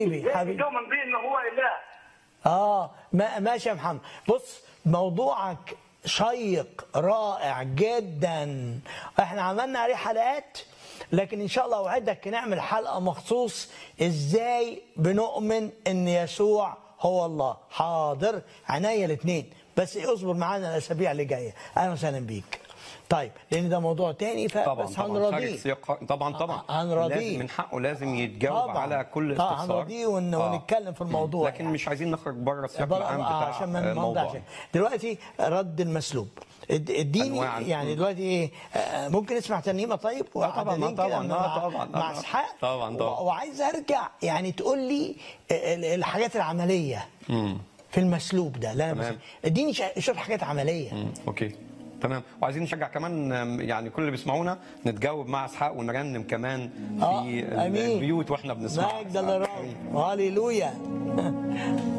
حبيبي حبيبي يؤمن به انه هو اله اه ما ماشي يا محمد بص موضوعك شيق رائع جدا احنا عملنا عليه حلقات لكن ان شاء الله اوعدك نعمل حلقه مخصوص ازاي بنؤمن ان يسوع هو الله حاضر عينيا الاثنين بس اصبر معانا الاسابيع اللي جايه اهلا وسهلا بيك طيب لان ده موضوع تاني طبعا فبس طبعا هنراضيه خارج سياق طبعا طبعا هنراضيه. لازم من حقه لازم يتجاوب طبعا. على كل طبعا استفسار هنراضيه ون- ونتكلم في الموضوع لكن يعني. مش عايزين نخرج بره السياق بره- العام آه، بتاع عشان ما آه، الموضوع الموضوع دلوقتي رد المسلوب اد- اديني أنواع ال- يعني مم. دلوقتي ايه آه، ممكن نسمع ترنيمه طيب طبعاً، وعددين كده طبعاً، مع, آه، طبعاً، مع آه، اسحاق طبعاً، طبعاً. و- وعايز ارجع يعني تقول لي ال- الحاجات العمليه في المسلوب ده لا تمام. بس اديني شا- شويه حاجات عمليه مم، اوكي تمام وعايزين نشجع كمان آم، يعني كل اللي بيسمعونا نتجاوب مع اسحاق ونرنم كمان اه في ال- امين البيوت واحنا بنسمع مجد للرب هللويا